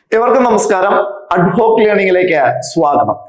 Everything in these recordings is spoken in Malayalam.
എവർക്കും നമസ്കാരം അഡ്ഹോക്ക് ലേണിംഗിലേക്ക് സ്വാഗതം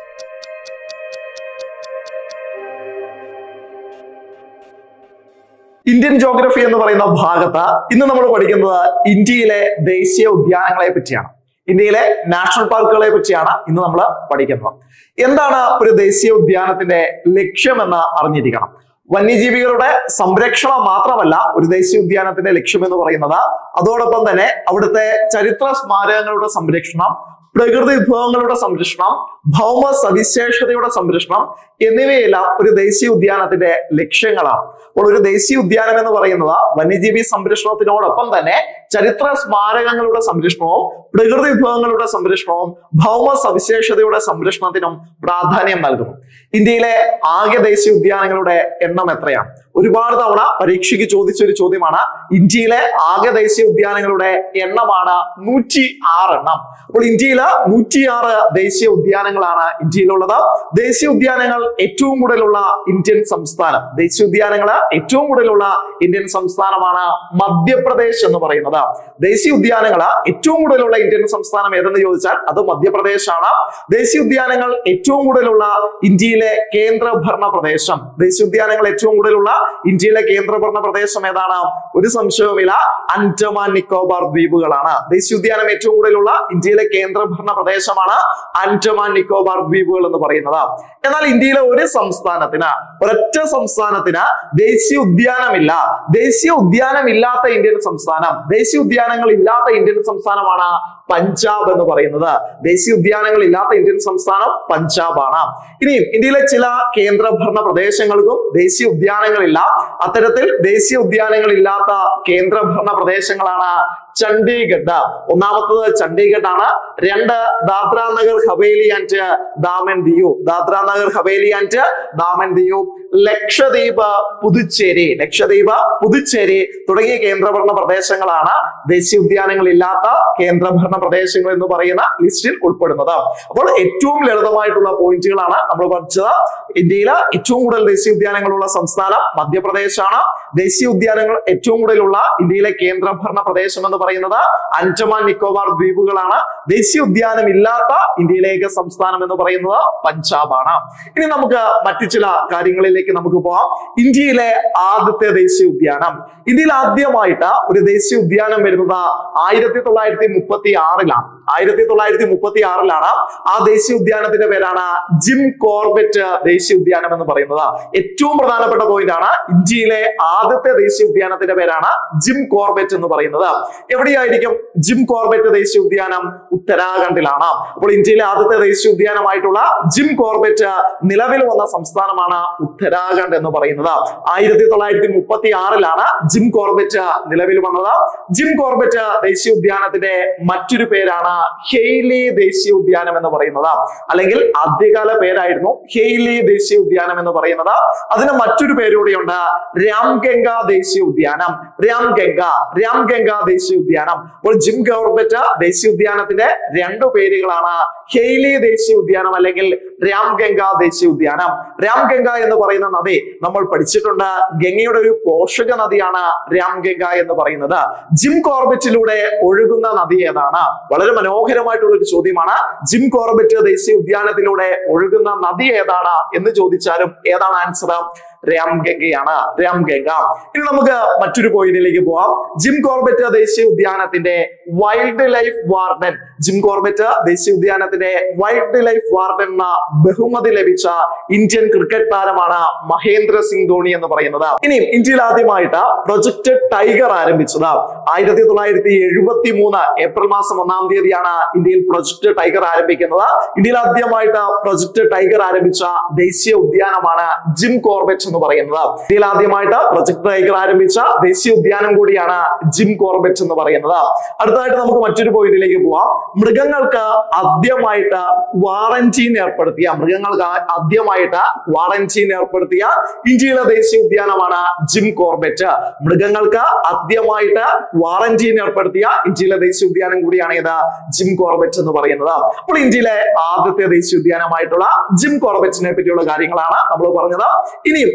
ഇന്ത്യൻ ജോഗ്രഫി എന്ന് പറയുന്ന ഭാഗത്ത് ഇന്ന് നമ്മൾ പഠിക്കുന്നത് ഇന്ത്യയിലെ ദേശീയ ഉദ്യാനങ്ങളെ പറ്റിയാണ് ഇന്ത്യയിലെ നാഷണൽ പാർക്കുകളെ പറ്റിയാണ് ഇന്ന് നമ്മൾ പഠിക്കുന്നത് എന്താണ് ഒരു ദേശീയ ഉദ്യാനത്തിന്റെ ലക്ഷ്യമെന്ന് അറിഞ്ഞിരിക്കണം വന്യജീവികളുടെ സംരക്ഷണം മാത്രമല്ല ഒരു ദേശീയ ഉദ്യാനത്തിന്റെ ലക്ഷ്യം എന്ന് പറയുന്നത് അതോടൊപ്പം തന്നെ അവിടുത്തെ ചരിത്ര സ്മാരകങ്ങളുടെ സംരക്ഷണം പ്രകൃതി വിഭവങ്ങളുടെ സംരക്ഷണം ഭൗമ സവിശേഷതയുടെ സംരക്ഷണം എന്നിവയെല്ലാം ഒരു ദേശീയ ഉദ്യാനത്തിന്റെ ലക്ഷ്യങ്ങളാണ് അപ്പോൾ ഒരു ദേശീയ ഉദ്യാനം എന്ന് പറയുന്നത് വന്യജീവി സംരക്ഷണത്തിനോടൊപ്പം തന്നെ ചരിത്ര സ്മാരകങ്ങളുടെ സംരക്ഷണവും പ്രകൃതി വിഭവങ്ങളുടെ സംരക്ഷണവും ഭൗമ സവിശേഷതയുടെ സംരക്ഷണത്തിനും പ്രാധാന്യം നൽകുന്നു ഇന്ത്യയിലെ ആകെ ദേശീയ ഉദ്യാനങ്ങളുടെ എണ്ണം എത്രയാണ് ഒരുപാട് തവണ പരീക്ഷയ്ക്ക് ചോദിച്ച ഒരു ചോദ്യമാണ് ഇന്ത്യയിലെ ആകെ ദേശീയ ഉദ്യാനങ്ങളുടെ എണ്ണമാണ് നൂറ്റി ആറ് എണ്ണം അപ്പോൾ ഇന്ത്യയില് നൂറ്റിയാറ് ദേശീയ ഉദ്യാനങ്ങളാണ് ഇന്ത്യയിലുള്ളത് ദേശീയ ഉദ്യാനങ്ങൾ ഏറ്റവും കൂടുതലുള്ള ഇന്ത്യൻ സംസ്ഥാനം ദേശീയ ഉദ്യാനങ്ങൾ ഏറ്റവും കൂടുതലുള്ള ഇന്ത്യൻ സംസ്ഥാനമാണ് മധ്യപ്രദേശ് എന്ന് പറയുന്നത് ദേശീയ ഉദ്യാനങ്ങൾ ഏറ്റവും കൂടുതലുള്ള ഇന്ത്യൻ സംസ്ഥാനം ഏതെന്ന് ചോദിച്ചാൽ അത് മധ്യപ്രദേശാണ് ദേശീയ ഉദ്യാനങ്ങൾ ഏറ്റവും കൂടുതലുള്ള ഇന്ത്യയിലെ കേന്ദ്രഭരണ പ്രദേശം ദേശീയ ഉദ്യാനങ്ങൾ ഏറ്റവും കൂടുതലുള്ള ഇന്ത്യയിലെ കേന്ദ്രഭരണ പ്രദേശം ഏതാണ് ഒരു സംശയവുമില്ല അൻഡമാൻ നിക്കോബാർ ദ്വീപുകളാണ് ദേശീയ ഉദ്യാനം ഏറ്റവും കൂടുതലുള്ള ഇന്ത്യയിലെ കേന്ദ്രഭരണ പ്രദേശമാണ് അൻഡമാൻ നിക്കോബാർ ദ്വീപുകൾ എന്ന് പറയുന്നത് എന്നാൽ ഇന്ത്യയിലെ ഒരു സംസ്ഥാനത്തിന് ഒരൊറ്റ സംസ്ഥാനത്തിന് ദേശീയ ഉദ്യാനമില്ല ദേശീയ ഉദ്യാനം ഇല്ലാത്ത ഇന്ത്യൻ സംസ്ഥാനം ദേശീയ ഉദ്യാനങ്ങൾ ഇല്ലാത്ത ഇന്ത്യൻ സംസ്ഥാനമാണ് പഞ്ചാബ് എന്ന് പറയുന്നത് ദേശീയ ഉദ്യാനങ്ങൾ ഇല്ലാത്ത ഇന്ത്യൻ സംസ്ഥാനം പഞ്ചാബാണ് ഇനിയും ഇന്ത്യയിലെ ചില കേന്ദ്രഭരണ പ്രദേശങ്ങൾക്കും ദേശീയ ഉദ്യാനങ്ങളില്ല അത്തരത്തിൽ ദേശീയ ഉദ്യാനങ്ങൾ ഇല്ലാത്ത കേന്ദ്രഭരണ പ്രദേശങ്ങളാണ് ചണ്ഡീഗഡ് ഒന്നാമത്തത് ചണ്ഡീഗഡ് ആണ് രണ്ട് ദാദ്ര നഗർ ഹവേലി ആൻഡ് ദാമൻ ദിയു ദാദ്ര നഗർ ഹവേലി ആൻഡ് ദാമൻ ദിയു ലക്ഷദ്വീപ് പുതുച്ചേരി ലക്ഷദ്വീപ് പുതുച്ചേരി തുടങ്ങിയ കേന്ദ്രഭരണ പ്രദേശങ്ങളാണ് ദേശീയ ഉദ്യാനങ്ങൾ ഇല്ലാത്ത കേന്ദ്രഭരണ പ്രദേശങ്ങൾ എന്ന് പറയുന്ന ലിസ്റ്റിൽ ഉൾപ്പെടുന്നത് അപ്പോൾ ഏറ്റവും ലളിതമായിട്ടുള്ള പോയിന്റുകളാണ് നമ്മൾ പഠിച്ചത് ഇന്ത്യയിലെ ഏറ്റവും കൂടുതൽ ദേശീയ ഉദ്യാനങ്ങളുള്ള സംസ്ഥാനം മധ്യപ്രദേശാണ് ദേശീയ ഉദ്യാനങ്ങൾ ഏറ്റവും കൂടുതലുള്ള ഇന്ത്യയിലെ കേന്ദ്രഭരണ പ്രദേശം എന്ന് പറയുന്നത് അൻഡമാൻ നിക്കോബാർ ദ്വീപുകളാണ് ദേശീയ ഉദ്യാനം ഇല്ലാത്ത ഇന്ത്യയിലെ ഏക സംസ്ഥാനം എന്ന് പറയുന്നത് പഞ്ചാബാണ് ഇനി നമുക്ക് മറ്റു ചില കാര്യങ്ങളിലേക്ക് നമുക്ക് പോവാം ഇന്ത്യയിലെ ആദ്യത്തെ ദേശീയ ഉദ്യാനം ഇന്ത്യയിൽ ആദ്യമായിട്ട് ഒരു ദേശീയ ഉദ്യാനം വരുന്നത് ആയിരത്തി തൊള്ളായിരത്തി മുപ്പത്തി ആറിലാണ് ആയിരത്തി തൊള്ളായിരത്തി മുപ്പത്തി ആറിലാണ് ആ ദേശീയ ഉദ്യാനത്തിന്റെ പേരാണ് ജിം കോർബറ്റ് ദേശീയ ഉദ്യാനം എന്ന് പറയുന്നത് ഏറ്റവും പ്രധാനപ്പെട്ട പോയിന്റ് ആണ് ഇന്ത്യയിലെ ആദ്യത്തെ ദേശീയ ഉദ്യാനത്തിന്റെ പേരാണ് ജിം കോർബറ്റ് എന്ന് പറയുന്നത് എവിടെയായിരിക്കും ജിം കോർബറ്റ് ദേശീയ ഉദ്യാനം ഉത്തരാഖണ്ഡിലാണ് അപ്പോൾ ഇന്ത്യയിലെ ആദ്യത്തെ ദേശീയ ഉദ്യാനമായിട്ടുള്ള ജിം കോർബറ്റ് നിലവിൽ വന്ന സംസ്ഥാനമാണ് ഉത്തരാഖണ്ഡ് എന്ന് പറയുന്നത് ആയിരത്തി തൊള്ളായിരത്തി മുപ്പത്തി ആറിലാണ് ജിം കോർബറ്റ് നിലവിൽ വന്നത് ജിം കോർബറ്റ് ദേശീയ ഉദ്യാനത്തിന്റെ മറ്റൊരു പേരാണ് ഹെയ്ലി ദേശീയ ഉദ്യാനം എന്ന് പറയുന്നത് അല്ലെങ്കിൽ ആദ്യകാല പേരായിരുന്നു ഹെയ്ലി ദേശീയ ഉദ്യാനം എന്ന് പറയുന്നത് അതിന് മറ്റൊരു പേരുകൂടിയുണ്ട് രാംഗംഗ ദേശീയ ഉദ്യാനം രാംഗംഗ രാംഗംഗ ദേശീയ ഉദ്യാനം അപ്പോൾ ജിം കോർബറ്റ് ദേശീയ ഉദ്യാനത്തിന്റെ രണ്ടു പേരുകളാണ് ഹെയ്ലി ദേശീയ ഉദ്യാനം അല്ലെങ്കിൽ രാംഗംഗ ദേശീയ ഉദ്യാനം രാംഗംഗ എന്ന് പറയുന്ന നദി നമ്മൾ പഠിച്ചിട്ടുണ്ട് ഗംഗയുടെ ഒരു പോഷക നദിയാണ് രാംഗംഗ എന്ന് പറയുന്നത് ജിം കോർബറ്റിലൂടെ ഒഴുകുന്ന നദി ഏതാണ് വളരെ മനോഹരമായിട്ടുള്ള ഒരു ചോദ്യമാണ് ജിം കോർബറ്റ് ദേശീയ ഉദ്യാനത്തിലൂടെ ഒഴുകുന്ന നദി ഏതാണ് എന്ന് ചോദിച്ചാലും ഏതാണ് ആൻസർ രാംഗംഗയാണ് രാംഗംഗ ഇനി നമുക്ക് മറ്റൊരു പോയിന്റിലേക്ക് പോവാം ജിം കോർബറ്റ് ദേശീയ ഉദ്യാനത്തിന്റെ wildlife warden Jim Corbett ദേശീയ ഉദ്യാനത്തിന്റെ വൈൽഡ് ലൈഫ് വാർഡൻ എന്ന ബഹുമതി ലഭിച്ച ഇന്ത്യൻ ക്രിക്കറ്റ് താരമാണ് മഹേന്ദ്ര സിംഗ് ധോണി എന്ന് പറയുന്നത് ഇനി ഇന്ത്യയിൽ ആദ്യമായിട്ട് പ്രൊജക്ട് ടൈഗർ ആരംഭിച്ചത് ആയിരത്തി തൊള്ളായിരത്തി എഴുപത്തി മൂന്ന് ഏപ്രിൽ മാസം ഒന്നാം തീയതിയാണ് ഇന്ത്യയിൽ പ്രൊജക്ട് ടൈഗർ ആരംഭിക്കുന്നത് ഇന്ത്യയിൽ ആദ്യമായിട്ട് പ്രൊജക്ട് ടൈഗർ ആരംഭിച്ച ദേശീയ ഉദ്യാനമാണ് ജിം കോർബറ്റ് എന്ന് പറയുന്നത് ഇന്ത്യയിൽ ആദ്യമായിട്ട് പ്രൊജക്ട് ടൈഗർ ആരംഭിച്ച ദേശീയ ഉദ്യാനം കൂടിയാണ് ജിം കോർബറ്റ് എന്ന് പറയുന്നത് അടുത്തതായിട്ട് നമുക്ക് മറ്റൊരു പോയിന്റിലേക്ക് പോവാം മൃഗങ്ങൾക്ക് ആദ്യമായിട്ട് ക്വാറന്റീൻ ഏർപ്പെടുത്തിയ മൃഗങ്ങൾക്ക് ആദ്യമായിട്ട് ക്വാറന്റീൻ ഏർപ്പെടുത്തിയ ഇന്ത്യയിലെ ദേശീയ ഉദ്യാനമാണ് ജിം കോർബറ്റ് മൃഗങ്ങൾക്ക് ആദ്യമായിട്ട് ക്വാറന്റീൻ ഏർപ്പെടുത്തിയ ഇന്ത്യയിലെ ദേശീയ ഉദ്യാനം കൂടിയാണ് ഇത് ജിം കോർബറ്റ് എന്ന് പറയുന്നത് അപ്പോൾ ഇന്ത്യയിലെ ആദ്യത്തെ ദേശീയ ഉദ്യാനമായിട്ടുള്ള ജിം കോർബറ്റിനെ പറ്റിയുള്ള കാര്യങ്ങളാണ് നമ്മൾ പറഞ്ഞത് ഇനിയും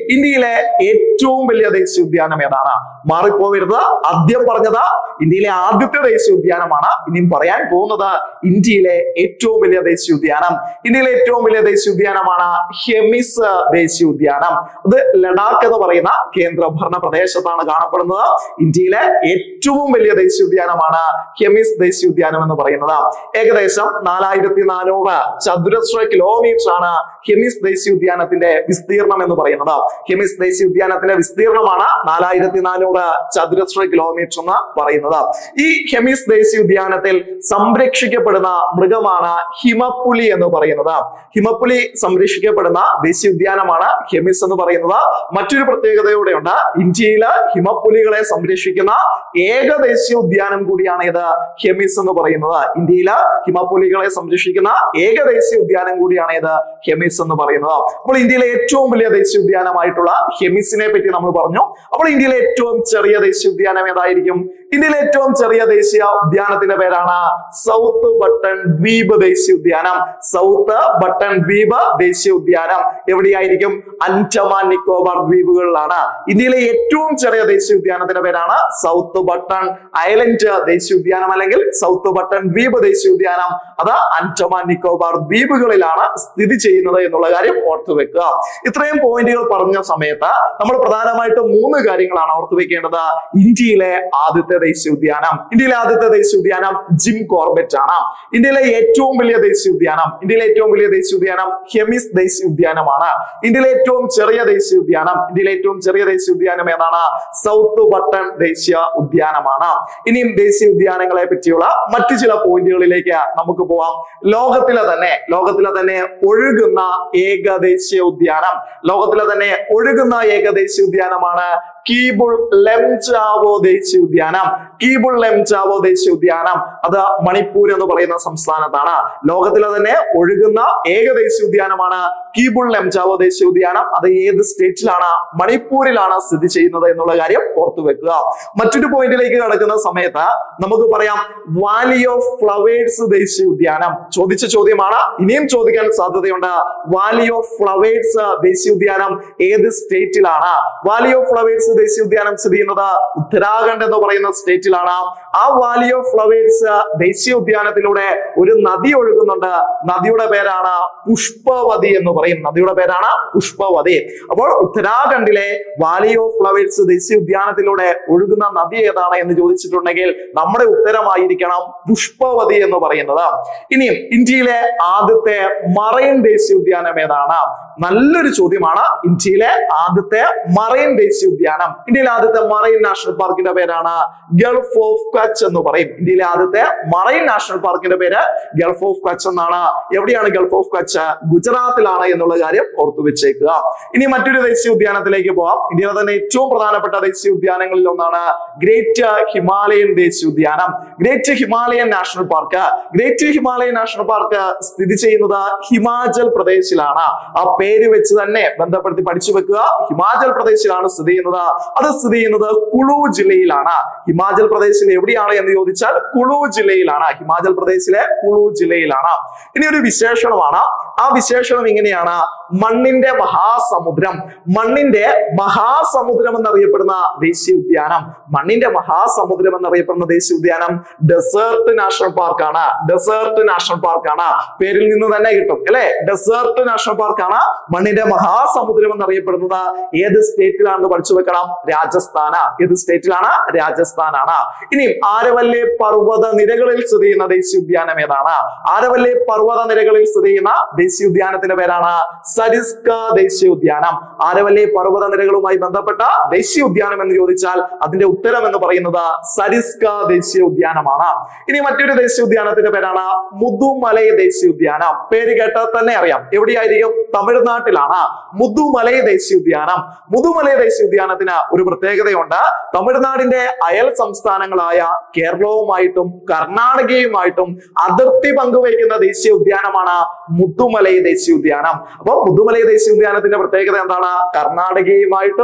ഇന്ത്യയിലെ ഏറ്റവും വലിയ ദേശീയ ഉദ്യാനം ഏതാണ് മാറിപ്പോവരുത് ആദ്യം പറഞ്ഞത് ഇന്ത്യയിലെ ആദ്യത്തെ ദേശീയ ഉദ്യാനമാണ് ഇനിയും പറയാൻ പോകുന്നത് ഇന്ത്യയിലെ ഏറ്റവും വലിയ ദേശീയ ഉദ്യാനം ഇന്ത്യയിലെ ഏറ്റവും വലിയ ദേശീയ ഉദ്യാനമാണ് ഹെമിസ് ദേശീയ ഉദ്യാനം അത് ലഡാക്ക് എന്ന് പറയുന്ന കേന്ദ്രഭരണ പ്രദേശത്താണ് കാണപ്പെടുന്നത് ഇന്ത്യയിലെ ഏറ്റവും വലിയ ദേശീയ ഉദ്യാനമാണ് ഹെമിസ് ദേശീയ ഉദ്യാനം എന്ന് പറയുന്നത് ഏകദേശം നാലായിരത്തി നാനൂറ് ചതുരശ്ര കിലോമീറ്റർ ആണ് ഹെമിസ് ദേശീയ ഉദ്യാനത്തിന്റെ വിസ്തീർണം എന്ന് പറയുന്നത് ഹെമിസ് ദേശീയ ഉദ്യാനത്തിന്റെ വിസ്തീർണമാണ് നാലായിരത്തി നാനൂറ് ചതുരശ്ര കിലോമീറ്റർ എന്ന് പറയുന്നത് ഈ ഹെമിസ് ദേശീയ ഉദ്യാനത്തിൽ സംരക്ഷിക്കപ്പെടുന്ന മൃഗമാണ് ഹിമപ്പുലി എന്ന് പറയുന്നത് ഹിമപ്പുലി സംരക്ഷിക്കപ്പെടുന്ന ദേശീയ ഉദ്യാനമാണ് ഹെമിസ് എന്ന് പറയുന്നത് മറ്റൊരു പ്രത്യേകതയോടെയുണ്ട് ഇന്ത്യയില് ഹിമപ്പുലികളെ സംരക്ഷിക്കുന്ന ഏക ദേശീയ ഉദ്യാനം കൂടിയാണ് ഇത് ഹെമിസ് എന്ന് പറയുന്നത് ഇന്ത്യയില് ഹിമപ്പുലികളെ സംരക്ഷിക്കുന്ന ഏക ദേശീയ ഉദ്യാനം കൂടിയാണ് ഇത് ഹെമിസ് എന്ന് പറയുന്നത് അപ്പോൾ ഇന്ത്യയിലെ ഏറ്റവും വലിയ ദേശീയ ഉദ്യാനമായിട്ടുള്ള ഹെമിസിനെ പറ്റി നമ്മൾ പറഞ്ഞു അപ്പോൾ ഇന്ത്യയിലെ ഏറ്റവും ചെറിയ ദേശീയ ഉദ്യാനം ഏതായിരിക്കും ഇന്ത്യയിലെ ഏറ്റവും ചെറിയ ദേശീയ ഉദ്യാനത്തിന്റെ പേരാണ് സൗത്ത് ബട്ടൺ ദ്വീപ് ദേശീയ ഉദ്യാനം സൗത്ത് ബട്ടൺ ദ്വീപ് ദേശീയ ഉദ്യാനം എവിടെയായിരിക്കും അൻഡമാൻ നിക്കോബാർ ദ്വീപുകളിലാണ് ഇന്ത്യയിലെ ഏറ്റവും ചെറിയ ദേശീയ ഉദ്യാനത്തിന്റെ പേരാണ് സൗത്ത് ബട്ടൺ ഐലൻഡ് ദേശീയ ഉദ്യാനം അല്ലെങ്കിൽ സൗത്ത് ബട്ടൺ ദ്വീപ് ദേശീയ ഉദ്യാനം അത് അൻഡമാൻ നിക്കോബാർ ദ്വീപുകളിലാണ് സ്ഥിതി ചെയ്യുന്നത് എന്നുള്ള കാര്യം ഓർത്തു വെക്കുക ഇത്രയും പോയിന്റുകൾ പറഞ്ഞ സമയത്ത് നമ്മൾ പ്രധാനമായിട്ടും മൂന്ന് കാര്യങ്ങളാണ് ഓർത്തു വെക്കേണ്ടത് ഇന്ത്യയിലെ ആദ്യത്തെ ദേശീയ ഉദ്യാനം ഇന്ത്യയിലെ ആദ്യത്തെ ദേശീയ ഉദ്യാനം ജിം കോർബറ്റ് ആണ് ഇന്ത്യയിലെ ഏറ്റവും വലിയ ദേശീയ ഉദ്യാനം ഇന്ത്യയിലെ ഏറ്റവും വലിയ ദേശീയ ഉദ്യാനം ഹെമിസ് ദേശീയ ഉദ്യാനമാണ് ഇന്ത്യയിലെ ഏറ്റവും ചെറിയ ദേശീയ ഉദ്യാനം ഇന്ത്യയിലെ ഏറ്റവും ചെറിയ ദേശീയ ഉദ്യാനം ഏതാണ് സൗത്ത് ബട്ടൺ ദേശീയ ഉദ്യാനമാണ് ഇനിയും ദേശീയ ഉദ്യാനങ്ങളെ പറ്റിയുള്ള മറ്റു ചില പോയിന്റുകളിലേക്ക് നമുക്ക് പോവാം ലോകത്തിലെ തന്നെ ലോകത്തിലെ തന്നെ ഒഴുകുന്ന ഏക ദേശീയ ഉദ്യാനം ലോകത്തിലെ തന്നെ ഒഴുകുന്ന ഏക ദേശീയ ഉദ്യാനമാണ് കീബുൾ ലെംചാവോ ദേശീയ ഉദ്യാനം കീബുൾ ലെംചാവോ ദേശീയ ഉദ്യാനം അത് മണിപ്പൂർ എന്ന് പറയുന്ന സംസ്ഥാനത്താണ് ലോകത്തിലെ തന്നെ ഒഴുകുന്ന ഏക ദേശീയ ഉദ്യാനമാണ് കീബുൾ ലെംചാവോ ദേശീയ ഉദ്യാനം അത് ഏത് സ്റ്റേറ്റിലാണ് മണിപ്പൂരിലാണ് സ്ഥിതി ചെയ്യുന്നത് എന്നുള്ള കാര്യം ഓർത്തു വെക്കുക മറ്റൊരു പോയിന്റിലേക്ക് കടക്കുന്ന സമയത്ത് നമുക്ക് പറയാം വാലി ഓഫ് ഫ്ലവേഴ്സ് ദേശീയ ഉദ്യാനം ചോദിച്ച ചോദ്യമാണ് ഇനിയും ചോദിക്കാൻ സാധ്യതയുണ്ട് വാലി ഓഫ് ഫ്ലവേഴ്സ് ദേശീയ ഉദ്യാനം ഏത് സ്റ്റേറ്റിലാണ് വാലി ഓഫ് ഫ്ലവേഴ്സ് ദേശീയ ഉദ്യാനം സ്ഥിതി ചെയ്യുന്നത് ഉത്തരാഖണ്ഡ് എന്ന് പറയുന്ന സ്റ്റേറ്റിലാണ് ആ വാലി ഓഫ് ഫ്ലവേഴ്സ് ദേശീയ ഉദ്യാനത്തിലൂടെ ഒരു നദി ഒഴുകുന്നുണ്ട് നദിയുടെ പേരാണ് പുഷ്പവതി എന്ന് പറയും നദിയുടെ പേരാണ് പുഷ്പവതി അപ്പോൾ ഉത്തരാഖണ്ഡിലെ വാലി ഓഫ് ഫ്ലവേഴ്സ് ദേശീയ ഉദ്യാനത്തിലൂടെ ഒഴുകുന്ന നദി ഏതാണ് എന്ന് ചോദിച്ചിട്ടുണ്ടെങ്കിൽ നമ്മുടെ ഉത്തരമായിരിക്കണം പുഷ്പവതി എന്ന് പറയുന്നത് ഇനിയും ഇന്ത്യയിലെ ആദ്യത്തെ മറൈൻ ദേശീയ ഉദ്യാനം ഏതാണ് നല്ലൊരു ചോദ്യമാണ് ഇന്ത്യയിലെ ആദ്യത്തെ മറൈൻ ദേശീയ ഉദ്യാനം ഇന്ത്യയിലെ ആദ്യത്തെ മറൈൻ നാഷണൽ പാർക്കിന്റെ പേരാണ് ഗൾഫ് ഓഫ് കച്ച് എന്ന് പറയും ഇന്ത്യയിലെ ആദ്യത്തെ മറൈൻ നാഷണൽ പാർക്കിന്റെ പേര് ഗൾഫ് ഓഫ് കച്ച് എന്നാണ് എവിടെയാണ് ഗൾഫ് ഓഫ് കച്ച് ഗുജറാത്തിലാണ് എന്നുള്ള കാര്യം ഓർത്തു വെച്ചേക്കുക ഇനി മറ്റൊരു ദേശീയ ഉദ്യാനത്തിലേക്ക് പോവാം ഇന്ത്യയിലെ തന്നെ ഏറ്റവും പ്രധാനപ്പെട്ട ദേശീയ ഉദ്യാനങ്ങളിൽ ഒന്നാണ് ഗ്രേറ്റ് ഹിമാലയൻ ദേശീയ ഉദ്യാനം great Himalayan national park great Himalayan national park സ്ഥിതി ചെയ്യുന്നത് ഹിമാചൽ പ്രദേശിലാണ് ആ പേര് വെച്ച് തന്നെ ബന്ധപ്പെടുത്തി പഠിച്ചു വെക്കുക ഹിമാചൽ പ്രദേശിലാണ് സ്ഥിതി ചെയ്യുന്നത് അത് സ്ഥിതി ചെയ്യുന്നത് കുളു ജില്ലയിലാണ് ഹിമാചൽ പ്രദേശിൽ എവിടെയാണ് എന്ന് ചോദിച്ചാൽ കുളു ജില്ലയിലാണ് ഹിമാചൽ പ്രദേശിലെ കുളു ജില്ലയിലാണ് ഇനി ഒരു വിശേഷണമാണ് ആ വിശേഷണം ഇങ്ങനെയാണ് മണ്ണിന്റെ മഹാസമുദ്രം മണ്ണിന്റെ മഹാസമുദ്രം എന്നറിയപ്പെടുന്ന ദേശീയ ഉദ്യാനം മണ്ണിന്റെ മഹാസമുദ്രം എന്നറിയപ്പെടുന്ന ദേശീയ ഉദ്യാനം ഡെസേർട്ട് നാഷണൽ പാർക്കാണ് ഡെസേർട്ട് നാഷണൽ പാർക്കാണ് പേരിൽ നിന്ന് തന്നെ കിട്ടും അല്ലെ ഡെസേർട്ട് നാഷണൽ പാർക്കാണ് മണ്ണിന്റെ മഹാസമുദ്രം എന്നറിയപ്പെടുന്നത് ഏത് സ്റ്റേറ്റിലാണെന്ന് പഠിച്ചു വെക്കണം രാജസ്ഥാന് ഏത് സ്റ്റേറ്റിലാണ് രാജസ്ഥാനാണ് ഇനി ആരവല്ലി പർവ്വത നിരകളിൽ സ്ഥിതി ചെയ്യുന്ന ദേശീയ ഉദ്യാനം ഏതാണ് ആരവല്ലി പർവ്വത നിരകളിൽ സ്ഥിതി ചെയ്യുന്ന ദേശീയ ഉദ്യാനത്തിന്റെ പേരാണ് സരിസ്ക ദേശീയ ഉദ്യാനം ആരവല്ലി പർവ്വത നിരകളുമായി ബന്ധപ്പെട്ട ദേശീയ ഉദ്യാനം എന്ന് ചോദിച്ചാൽ അതിന്റെ ഉത്തരം എന്ന് പറയുന്നത് സരിസ്ക ദേശീയ ഉദ്യാനമാണ് ഇനി മറ്റൊരു ദേശീയ ഉദ്യാനത്തിന്റെ പേരാണ് മുതുമലൈ ദേശീയ ഉദ്യാനം പേര് കേട്ടാൽ തന്നെ അറിയാം എവിടെയായിരിക്കും തമിഴ്നാട്ടിലാണ് മുതുമലൈ ദേശീയ ഉദ്യാനം മുതുമലൈ ദേശീയ ഉദ്യാനത്തിന് ഒരു പ്രത്യേകതയുണ്ട് തമിഴ്നാടിന്റെ അയൽ സംസ്ഥാനങ്ങളായ കേരളവുമായിട്ടും കർണാടകയുമായിട്ടും അതിർത്തി പങ്കുവയ്ക്കുന്ന ദേശീയ ഉദ്യാനമാണ് മുതുമലൈ ദേശീയ ഉദ്യാനം അപ്പൊ മുതുമലൈ ദേശീയ ഉദ്യാനത്തിന്റെ പ്രത്യേകത എന്താണ് കർണാടകയുമായിട്ടും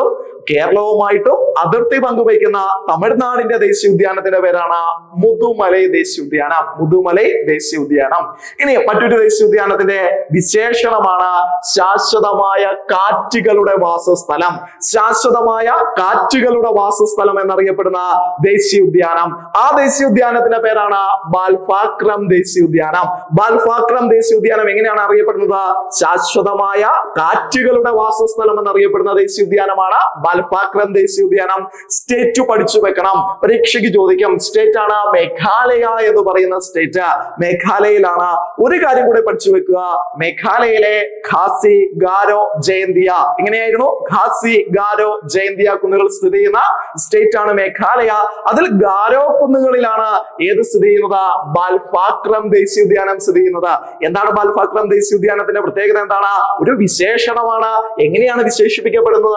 കേരളവുമായിട്ടും അതിർത്തി പങ്കുവയ്ക്കുന്ന തമിഴ്നാടിന്റെ ദേശീയ ഉദ്യാനത്തിന്റെ പേരാണ് മുതുമലൈ ദേശീയ ഉദ്യാനം മുതുമലൈ ദേശീയ ഉദ്യാനം ഇനി മറ്റൊരു ദേശീയ ഉദ്യാനത്തിന്റെ വിശേഷണമാണ് ശാശ്വതമായ കാറ്റുകളുടെ വാസസ്ഥലം ശാശ്വതമായ കാറ്റുകളുടെ വാസസ്ഥലം എന്നറിയപ്പെടുന്ന ദേശീയ ഉദ്യാനം ആ ദേശീയ ഉദ്യാനത്തിന്റെ പേരാണ് ബാൽഫാക്രം ദേശീയ ഉദ്യാനം ബാൽഫാക്രം ദേശീയ ഉദ്യാനം എങ്ങനെയാണ് അറിയപ്പെടുന്നത് ശാശ്വതമായ കാറ്റുകളുടെ വാസസ്ഥലം എന്നറിയപ്പെടുന്ന ദേശീയ ഉദ്യാനമാണ് ബാൽഫാക്രം ദേശീയ ഉദ്യാനം സ്റ്റേറ്റ് പഠിച്ചു വെക്കണം പരീക്ഷയ്ക്ക് ചോദിക്കും സ്റ്റേറ്റ് ആണ് മേഘാലയ എന്ന് പറയുന്ന സ്റ്റേറ്റ് മേഘാലയയിലാണ് ഒരു കാര്യം കൂടെ പഠിച്ചു വെക്കുക മേഘാലയയിലെ ഖാസി ഗാരോ ജയന്തിയ എങ്ങനെയായിരുന്നു ഖാസി ഗാരോ ജയന്തിയ കുന്നുകൾ സ്ഥിതി ചെയ്യുന്ന സ്റ്റേറ്റ് ആണ് മേഘാലയ അതിൽ ഗാരോ കുന്നുകളിലാണ് ഏത് സ്ഥിതി ചെയ്യുന്നത് ബാൽഫാക്രം ദേശീയ ഉദ്യാനം സ്ഥിതി ചെയ്യുന്നത് എന്താണ് ബാൽഫാക്രം ദേശീയ ഉദ്യാനത്തിന്റെ പ്രത്യേകത എന്താണ് ഒരു വിശേഷണമാണ് എങ്ങനെയാണ് വിശേഷിപ്പിക്കപ്പെടുന്നത്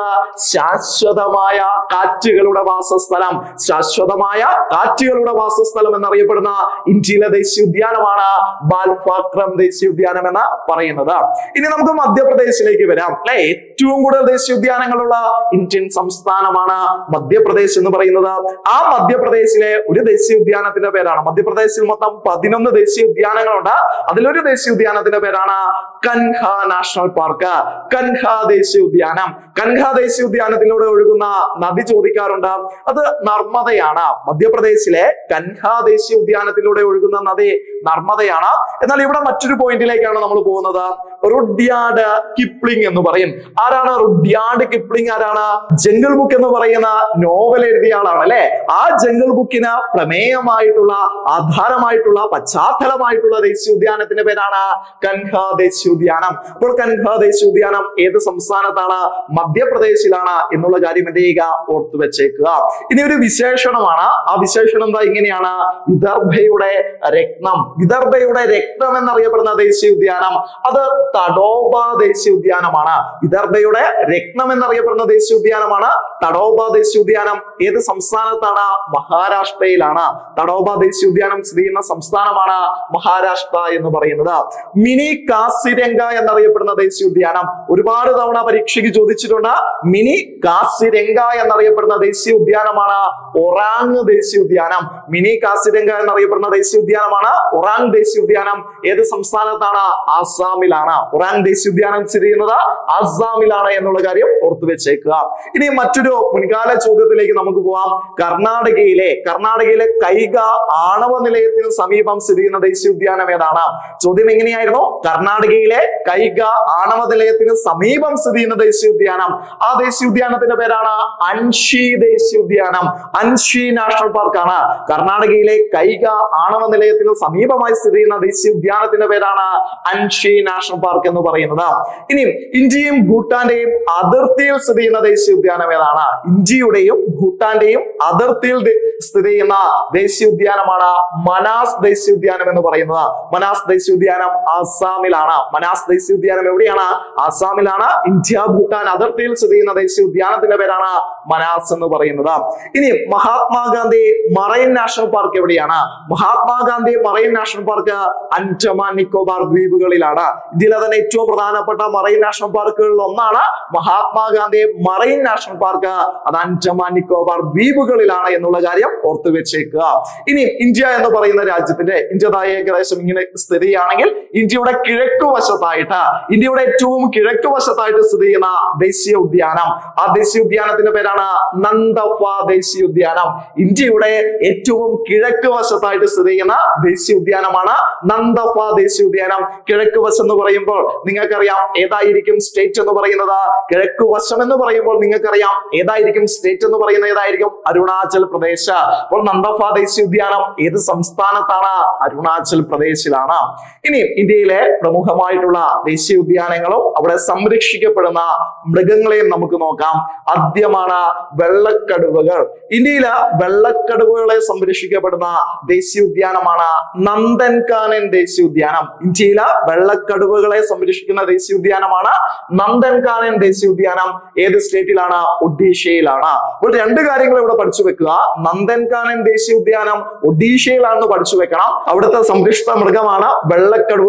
ശാശ്വതമായ കാറ്റുകളുടെ വാസസ്ഥലം ശാശ്വതമായ കാറ്റുകളുടെ വാസസ്ഥലം എന്നറിയപ്പെടുന്ന ഇന്ത്യയിലെ ദേശീയ ഉദ്യാനമാണ് ബാൽഫാക്രം ദേശീയ ഉദ്യാനം എന്ന് പറയുന്നത് ഇനി നമുക്ക് മധ്യപ്രദേശിലേക്ക് വരാം അല്ലെ ഏറ്റവും കൂടുതൽ ദേശീയ ഉദ്യാനങ്ങളുള്ള ഇന്ത്യൻ സംസ്ഥാനമാണ് മധ്യപ്രദേശ് എന്ന് പറയുന്നത് ആ മധ്യപ്രദേശിലെ ഒരു ദേശീയ ഉദ്യാനത്തിന്റെ പേരാണ് മധ്യപ്രദേശിൽ മൊത്തം പതിനൊന്ന് ദേശീയ ഉദ്യാനങ്ങളുണ്ട് അതിലൊരു ദേശീയ ഉദ്യാനത്തിന്റെ പേരാണ് കൻഹ നാഷണൽ പാർക്ക് കൻഹ ദേശീയ ഉദ്യാനം കൻഹ ദേശീയ ഉദ്യാനത്തിലൂടെ ഒഴുകുന്ന നദി ചോദിക്കാറുണ്ട് അത് നർമ്മദയാണ് മധ്യപ്രദേശിലെ കൻഹ ദേശീയ ഉദ്യാനത്തിലൂടെ ഒഴുകുന്ന നദി നർമ്മദയാണ് എന്നാൽ ഇവിടെ മറ്റൊരു പോയിന്റിലേക്കാണ് നമ്മൾ പോകുന്നത് റുഡ്യാർഡ് കിപ്ലിംഗ് എന്ന് പറയും ആരാണ് റുഡ്യാർഡ് കിപ്ലിംഗ് ആരാണ് ജംഗിൾ ബുക്ക് എന്ന് പറയുന്ന നോവൽ എഴുതിയ ആളാണ് അല്ലെ ആ ജംഗിൾ ബുക്കിന് പ്രമേയമായിട്ടുള്ള ആധാരമായിട്ടുള്ള പശ്ചാത്തലമായിട്ടുള്ള ദേശീയ ഉദ്യാനത്തിന്റെ പേരാണ് കൻഹ ദേശീയ ഉദ്യാനം അപ്പോൾ കൻഹ ദേശീയ ഉദ്യാനം ഏത് സംസ്ഥാനത്താണ് മധ്യപ്രദേശിലാണ് എന്നുള്ള കാര്യം എന്ത് ചെയ്യുക ഓർത്തു വെച്ചേക്കുക ഇനി ഒരു വിശേഷണമാണ് ആ വിശേഷണം എന്താ ഇങ്ങനെയാണ് വിദർഭയുടെ രത്നം വിദർഭയുടെ രത്നം എന്നറിയപ്പെടുന്ന ദേശീയ ഉദ്യാനം അത് തടോബ ദേശീയ ഉദ്യാനമാണ് വിദർഭയുടെ രത്നം എന്നറിയപ്പെടുന്ന ദേശീയ ഉദ്യാനമാണ് തടോബ ദേശീയ ഉദ്യാനം ഏത് സംസ്ഥാനത്താണ് മഹാരാഷ്ട്രയിലാണ് തടോബ ദേശീയ ഉദ്യാനം സ്ഥിതി ചെയ്യുന്ന സംസ്ഥാനമാണ് മഹാരാഷ്ട്ര എന്ന് പറയുന്നത് മിനി കാസിരംഗ എന്നറിയപ്പെടുന്ന ദേശീയ ഉദ്യാനം ഒരുപാട് തവണ പരീക്ഷയ്ക്ക് ചോദിച്ചിട്ടുണ്ട് മിനി കാസിരംഗ എന്നറിയപ്പെടുന്ന ദേശീയ ഉദ്യാനമാണ് ഒറാങ് ദേശീയ ഉദ്യാനം മിനി കാസിരംഗ എന്നറിയപ്പെടുന്ന ദേശീയ ഉദ്യാനമാണ് ഒറാങ് ദേശീയ ഉദ്യാനം ഏത് സംസ്ഥാനത്താണ് ആസാമിലാണ് ഒറാങ് ദേശീയ ഉദ്യാനം സ്ഥിതി ചെയ്യുന്നത് ആസാമിലാണ് എന്നുള്ള കാര്യം ഓർത്തു വെച്ചേക്കുക ഇനി മറ്റൊരു മുൻകാല ചോദ്യത്തിലേക്ക് നമുക്ക് പോവാം കർണാടകയിലെ കർണാടകയിലെ കൈഗ ആണവ നിലയത്തിന് സമീപം സ്ഥിതി ചെയ്യുന്ന ദേശീയ ഉദ്യാനം ഏതാണ് ചോദ്യം എങ്ങനെയായിരുന്നു കർണാടകയിലെ കൈഗ ആണവ നിലയത്തിന് സമീപം സ്ഥിതി ചെയ്യുന്ന ദേശീയ ഉദ്യാനം ആ ദേശീയ ഉദ്യാനത്തിന്റെ പേരാണ് അൻഷി ദേശീയ ഉദ്യാനം അൻഷി നാഷണൽ പാർക്കാണ് കർണാടകയിലെ കൈഗ ആണവ നിലയത്തിന് സമീപമായി സ്ഥിതി ചെയ്യുന്ന ദേശീയ ഉദ്യാനത്തിന്റെ പേരാണ് അൻഷി നാഷണൽ പാർക്ക് എന്ന് പറയുന്നത് ഇനി ഇന്ത്യയും ഭൂട്ടാന്റെയും അതിർത്തിയിൽ സ്ഥിതി ചെയ്യുന്ന ദേശീയ ഉദ്യാനം ഏതാണ് ഇന്ത്യയുടെയും ഭൂട്ടാന്റെയും അതിർത്തിയിൽ ദി- സ്ഥിതി ചെയ്യുന്ന ദേശീയ ഉദ്യാനമാണ് മനാസ് ദേശീയ ഉദ്യാനം എന്ന് പറയുന്നത് മനാസ് ദേശീയ ഉദ്യാനം ആസാമിലാണ് മനാസ് ദേശീയ ഉദ്യാനം എവിടെയാണ് ആസാമിലാണ് ഇന്ത്യ ഭൂട്ടാൻ അതിർത്തിയിൽ സ്ഥിതി ചെയ്യുന്ന ദേശീയ ഉദ്യാനത്തിന്റെ പേരാണ് മനാസ് എന്ന് പറയുന്നത് ഇനി മഹാത്മാഗാന്ധി മറൈൻ നാഷണൽ പാർക്ക് എവിടെയാണ് Mahatma Gandhi marine national park Andaman Nicobar ദ്വീപുകളിലാണ് ഇന്ത്യയിലെ തന്നെ ഏറ്റവും പ്രധാനപ്പെട്ട മറൈൻ നാഷണൽ പാർക്കുകളിൽ ഒന്നാണ് മഹാത്മാഗാന്ധി മറൈൻ നാഷണൽ പാർക്ക് അത് അൻഡമാൻ നിക്കോബാർ ദ്വീപുകളിലാണ് എന്നുള്ള കാര്യം ഓർത്തു വെച്ചേക്കുക ഇനി ഇന്ത്യ എന്ന് പറയുന്ന രാജ്യത്തിന്റെ ഇന്ത്യ ദാ ഏകദേശം ഇങ്ങനെ സ്ഥിതിയാണെങ്കിൽ ഇന്ത്യയുടെ കിഴക്ക് വശത്തായിട്ട് ഇന്ത്യയുടെ ഏറ്റവും കിഴക്ക് വശത്തായിട്ട് സ്ഥിതി ചെയ്യുന്ന ദേശീയ ഉദ്യാനം ആ ദേശീയ ഉദ്യാനത്തിന്റെ പേരാണ് നന്ദഫ ദേശീയ ഉദ്യാനം ഇന്ത്യയുടെ ഏറ്റവും കിഴക്ക് വശത്തായിട്ട് സ്ഥിതി ചെയ്യുന്ന ദേശീയ ഉദ്യാനമാണ് നന്ദഫ ദേശീയ ഉദ്യാനം കിഴക്ക് വശം എന്ന് പറയുമ്പോൾ നിങ്ങൾക്കറിയാം ഏതായിരിക്കും സ്റ്റേറ്റ് എന്ന് പറയുന്നത് കിഴക്ക് വശം എന്ന് പറയുമ്പോൾ നിങ്ങൾക്കറിയാം ഏതായിരിക്കും സ്റ്റേറ്റ് എന്ന് പറയുന്നത് ഏതായിരിക്കും അരുണാചൽ പ്രദേശ് അപ്പോൾ നന്ദഫ ദേശീയ ഉദ്യാനം ഏത് സംസ്ഥാനത്താണ് അരുണാചൽ പ്രദേശിലാണ് ഇനി ഇന്ത്യയിലെ പ്രമുഖമായിട്ടുള്ള ദേശീയ ഉദ്യാനങ്ങളും അവിടെ സംരക്ഷിക്കപ്പെടുന്ന മൃഗങ്ങളെയും നമുക്ക് നോക്കാം ആദ്യമാണ് വെള്ളക്കടുവകൾ ഇന്ത്യയിലെ വെള്ളക്കടുവകളെ സംരക്ഷിക്കപ്പെടുന്ന ദേശീയ ഉദ്യാനമാണ് നന്ദൻകാനൻ ദേശീയ ഉദ്യാനം ഇന്ത്യയിലെ വെള്ളക്കടുവകളെ സംരക്ഷിക്കുന്ന ദേശീയ ഉദ്യാനമാണ് നന്ദൻകാനൻ ദേശീയ ഉദ്യാനം ഏത് സ്റ്റേറ്റിലാണ് ഒഡീഷയിലാണ് അപ്പോൾ രണ്ട് കാര്യങ്ങൾ ഇവിടെ പഠിച്ചു വെക്കുക നന്ദൻകാനൻ ദേശീയ ഉദ്യാനം ഒഡീഷയിലാണെന്ന് പഠിച്ചു വെക്കണം അവിടുത്തെ സംരക്ഷിത മൃഗമാണ് വെള്ളക്കടുവകൾ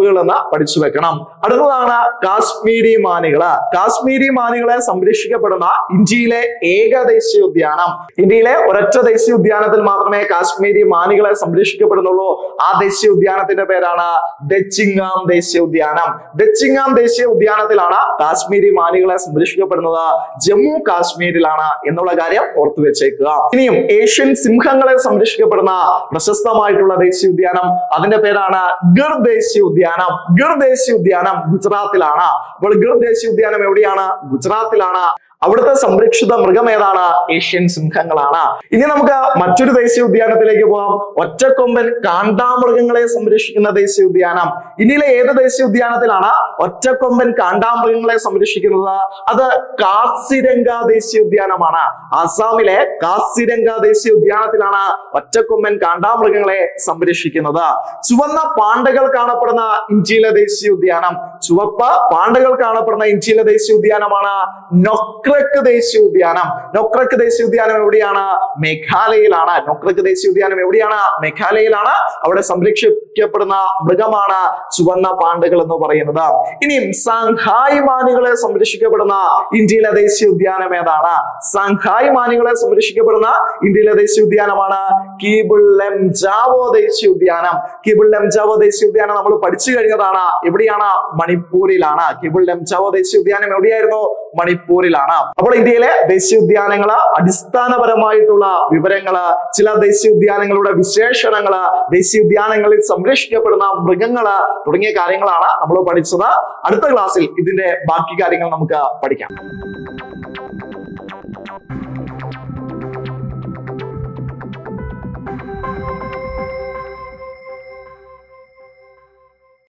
പറവകൾ എന്ന് പഠിച്ചു വെക്കണം അടുത്തതാണ് കാശ്മീരി മാനികള് കാശ്മീരി മാനികളെ സംരക്ഷിക്കപ്പെടുന്ന ഇന്ത്യയിലെ ഏക ദേശീയ ഉദ്യാനം ഇന്ത്യയിലെ ഒരൊറ്റ ദേശീയ ഉദ്യാനത്തിൽ മാത്രമേ കാശ്മീരി മാനികളെ സംരക്ഷിക്കപ്പെടുന്നുള്ളൂ ആ ദേശീയ ഉദ്യാനത്തിന്റെ പേരാണ് ദച്ചിങ്ങാം ദേശീയ ഉദ്യാനം ദച്ചിങ്ങാം ദേശീയ ഉദ്യാനത്തിലാണ് കാശ്മീരി മാനികളെ സംരക്ഷിക്കപ്പെടുന്നത് ജമ്മു കാശ്മീരിലാണ് എന്നുള്ള കാര്യം ഓർത്തു വെച്ചേക്കുക ഇനിയും ഏഷ്യൻ സിംഹങ്ങളെ സംരക്ഷിക്കപ്പെടുന്ന പ്രശസ്തമായിട്ടുള്ള ദേശീയ ഉദ്യാനം അതിന്റെ പേരാണ് ഗിർ ദേശീയ ഉദ്യാനം ഗിർ ദേശീയ ഉദ്യാനം ഗുജറാത്തിലാണ് അപ്പോൾ ഗിർ ദേശീയ ഉദ്യാനം എവിടെയാണ് ഗുജറാത്തിലാണ് അവിടുത്തെ സംരക്ഷിത മൃഗം ഏതാണ് ഏഷ്യൻ സിംഹങ്ങളാണ് ഇനി നമുക്ക് മറ്റൊരു ദേശീയ ഉദ്യാനത്തിലേക്ക് പോകാം ഒറ്റക്കൊമ്പൻ കാണ്ടാമൃഗങ്ങളെ സംരക്ഷിക്കുന്ന ദേശീയ ഉദ്യാനം ഇന്ത്യയിലെ ഏത് ദേശീയ ഉദ്യാനത്തിലാണ് ഒറ്റക്കൊമ്പൻ കാണ്ടാമൃഗങ്ങളെ സംരക്ഷിക്കുന്നത് അത് കാസിരംഗ ദേശീയ ഉദ്യാനമാണ് ആസാമിലെ കാസിരംഗ ദേശീയ ഉദ്യാനത്തിലാണ് ഒറ്റക്കൊമ്പൻ കാണ്ടാമൃഗങ്ങളെ സംരക്ഷിക്കുന്നത് ചുവന്ന പാണ്ടകൾ കാണപ്പെടുന്ന ഇന്ത്യയിലെ ദേശീയ ഉദ്യാനം ചുവപ്പ് പാണ്ടകൾ കാണപ്പെടുന്ന ഇന്ത്യയിലെ ദേശീയ ഉദ്യാനമാണ് നൊക്രക്ക് ദേശീയ ഉദ്യാനം നൊക്രക്ക് ദേശീയ ഉദ്യാനം എവിടെയാണ് മേഘാലയയിലാണ് നൊക്രക്ക് ദേശീയ ഉദ്യാനം എവിടെയാണ് മേഘാലയയിലാണ് അവിടെ സംരക്ഷിക്കപ്പെടുന്ന മൃഗമാണ് ചുവന്ന പാണ്ടകൾ എന്ന് പറയുന്നത് ഇനിയും സാങ്ഹായ് മാനുകളെ സംരക്ഷിക്കപ്പെടുന്ന ഇന്ത്യയിലെ ദേശീയ ഉദ്യാനം ഏതാണ് സാങ്ഹായ് മാനുകളെ സംരക്ഷിക്കപ്പെടുന്ന ഇന്ത്യയിലെ ദേശീയ ഉദ്യാനമാണ് കീബിൾ ലെംജാവോ ദേശീയ ഉദ്യാനം കീബിൾ ലെംജാവോ ദേശീയ ഉദ്യാനം നമ്മൾ പഠിച്ചു കഴിഞ്ഞതാണ് എവിടെയാണ് മണിപ്പൂരിലാണ് കീബിൾ ലെംജാവോ ദേശീയ ഉദ്യാനം എവിടെയായിരുന്നു മണിപ്പൂരിലാണ് അപ്പോൾ ഇന്ത്യയിലെ ദേശീയ ഉദ്യാനങ്ങള് അടിസ്ഥാനപരമായിട്ടുള്ള വിവരങ്ങള് ചില ദേശീയ ഉദ്യാനങ്ങളുടെ വിശേഷണങ്ങള് ദേശീയ ഉദ്യാനങ്ങളിൽ സംരക്ഷിക്കപ്പെടുന്ന മൃഗങ്ങള് തുടങ്ങിയ കാര്യങ്ങളാണ് നമ്മൾ പഠിച്ചത് അടുത്ത ക്ലാസ്സിൽ ഇതിന്റെ ബാക്കി കാര്യങ്ങൾ നമുക്ക് പഠിക്കാം